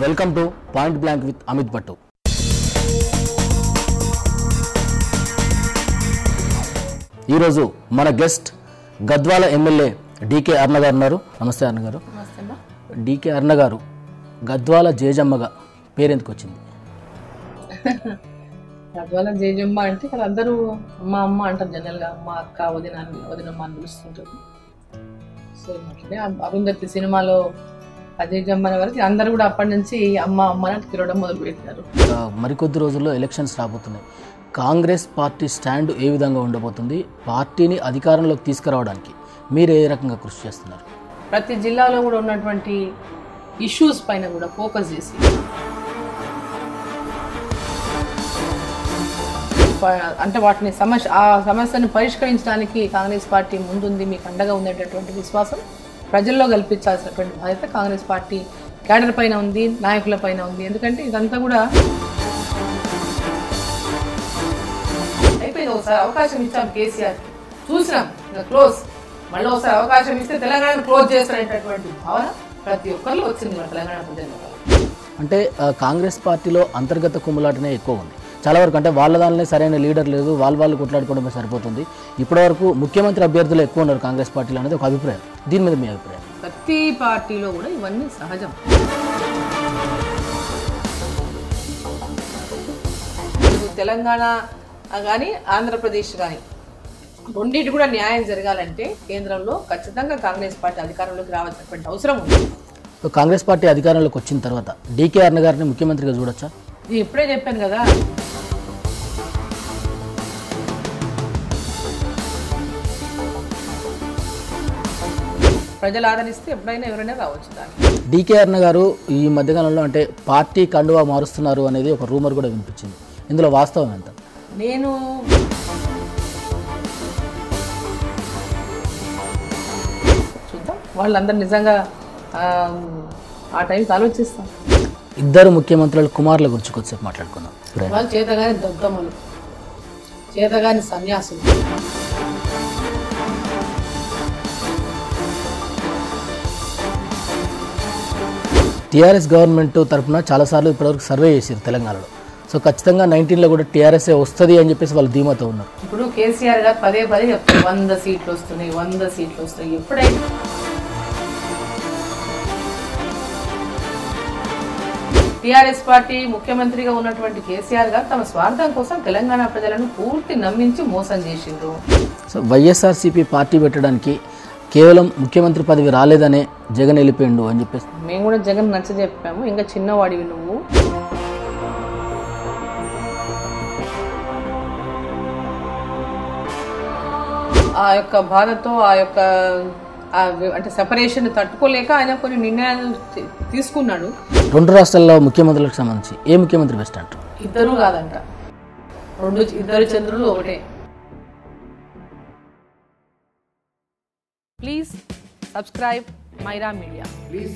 Welcome to point blank with Amit Bhattu ఈరోజు మన guest Gadwala MLA D K Aruna గారు ఉన్నారు నమస్తే అర్ణ గారు డీకే అర్ణ గారు గద్వాల జేజమ్మగా పేరెందుకు వచ్చింది గద్వాల జేజమ్మ అంటే ఇక్కడ అందరూ అమ్మ అమ్మ అంటారు జనరల్గా అమ్మ అక్క వదిన అని- వదినమ్మ అని పిలుస్తుంటారు సో అట్లనే అ- అరుంధతి సినిమాలో అజయజమ్మ అనే వరకు అందరూ కూడా అప్పటి నుంచి అమ్మ అమ్మ అని పిలవడం మొదలు పెట్టారు ఆ, మరికొద్ది రోజుల్లో ఎలక్షన్స్ రాబోతున్నాయి కాంగ్రెస్ పార్టీ స్టాండ్ ఏ విధంగా ఉండబోతుంది పార్టీని అధికారంలోకి తీసుకురావడానికి మీరు ఏ రకంగా కృషి చేస్తున్నారు ప్రతి జిల్లాలో కూడా ఉన్నటువంటి ఇష్యూస్ పైన కూడా ఫోకస్ చేసి ప- అంటే వాటిని సమస్య ఆ సమస్యను పరిష్కరించడానికి కాంగ్రెస్ పార్టీ ముందుంది మీకు అండగా ఉండేటటువంటి విశ్వాసం ప్రజల్లో కల్పించాల్సినటువంటి బాధ్యత కాంగ్రెస్ పార్టీ క్యాడర్ పైన ఉంది నాయకుల పైన ఉంది ఎందుకంటే ఇదంతా కూడా అయిపోయింది ఒకసారి అవకాశం ఇచ్చాం కేసీఆర్ చూసినాం ఇంకా క్లోజ్ మళ్ళీ ఒకసారి అవకాశం ఇస్తే తెలంగాణ క్లోజ్ చేస్తారనేటటువంటి భావన ప్రతి ఒక్కరిలో వచ్చింది మన తెలంగాణ ప్రజల్లో అంటే ఆ, కాంగ్రెస్ పార్టీలో అంతర్గత కుమ్ములాటనే ఎక్కువ ఉంది చాలా వరకు అంటే వాళ్ళ దానిలో సరైన లీడర్ లేదు వాళ్ళ వాళ్ళు కొట్లాడుకోవడమే సరిపోతుంది ఇప్పటివరకు ముఖ్యమంత్రి అభ్యర్థులు ఎక్కువ ఉన్నారు కాంగ్రెస్ పార్టీలో అనేది ఒక అభిప్రాయం దీని మీద మీ అభిప్రాయం ప్రతి పార్టీలో కూడా ఇవన్నీ సహజం ఇప్పుడు తెలంగాణ కానీ ఆంధ్రప్రదేశ్ కానీ రెండింటి కూడా న్యాయం జరగాలంటే కేంద్రంలో ఖచ్చితంగా కాంగ్రెస్ పార్టీ అధికారంలోకి రావాల్సినటువంటి అవసరం ఉంది సో కాంగ్రెస్ పార్టీ అధికారంలోకి వచ్చిన తర్వాత డీకే అర్ణ గారిని ముఖ్యమంత్రిగా చూడొచ్చా ఇది ఇప్పుడే చెప్పాను కదా ప్రజలు ఆదరిస్తే ఎప్పుడైనా ఎవరైనా రావచ్చు దానికి డీకే అర్ణ గారు ఈ మధ్యకాలంలో అంటే పార్టీ కండువా మారుస్తున్నారు అనేది ఒక రూమర్ కూడా వినిపించింది ఇందులో వాస్తవం ఎంత నేను చూద్దాం వాళ్ళందరూ నిజంగా ఆ, ఆ టైంకి ఆలోచిస్తాం ఇద్దరు ముఖ్యమంత్రుల కుమారుల గురించి కొద్దిసేపు మాట్లాడుకుందాం ఇప్పుడే. వాళ్ళు చేతగాని దద్దమ్మలు చేతగాని సన్యాసులు టీఆర్ఎస్ గవర్నమెంట్ తరఫున చాలాసార్లు ఇప్పటివరకు సర్వే చేశారు తెలంగాణలో సో ఖచ్చితంగా నైన్టీన్లో కూడా టీఆర్ఎస్ఏ వస్తుంది అని చెప్పేసి వాళ్ళు ధీమాతో ఉన్నారు ఇప్పుడు కేసీఆర్ గారు పదే పదే చెప్తారు వంద సీట్లు వస్తున్నాయి వంద సీట్లు వస్తున్నాయి ఎప్పుడైతే టీఆర్ఎస్ పార్టీ ముఖ్యమంత్రిగా ఉన్నటువంటి కేసీఆర్ గారు తమ స్వార్థం కోసం తెలంగాణ ప్రజలను పూర్తి నమ్మించి మోసం చేసిండ్రు సో వైఎస్ఆర్సీపీ పార్టీ పెట్టడానికి కేవలం ముఖ్యమంత్రి పదవి రాలేదనే జగన్ వెళ్ళిపోయిండు అని చెప్పేసి మేము కూడా జగన్ నచ్చ చెప్పాము ఇంకా చిన్నవాడివి నువ్వు ఆ యొక్క బాధతో ఆ యొక్క ఆ వి- అంటే సెపరేషన్ తట్టుకోలేక ఆయన కొన్ని నిర్ణయాలు తీ- తీసుకున్నాడు రెండు రాష్ట్రాల్లో ముఖ్యమంత్రులకు సంబంధించి ఏ ముఖ్యమంత్రి బెస్ట్ అంటారు ఇద్దరు కాదంట రెండు ఇద్దరు చంద్రులు ఒకటే please subscribe Myra media Please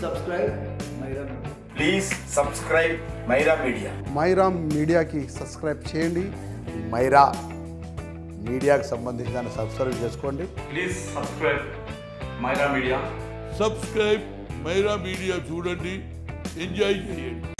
subscribe Myra Media. Myra మీడియాకి సబ్స్క్రైబ్ చేయండి మైరా మీడియాకు సంబంధించి దాన్ని సబ్స్క్రైబ్ చేసుకోండి please subscribe Myra media subscribe Myra media చూడండి ఎంజాయ్ చేయండి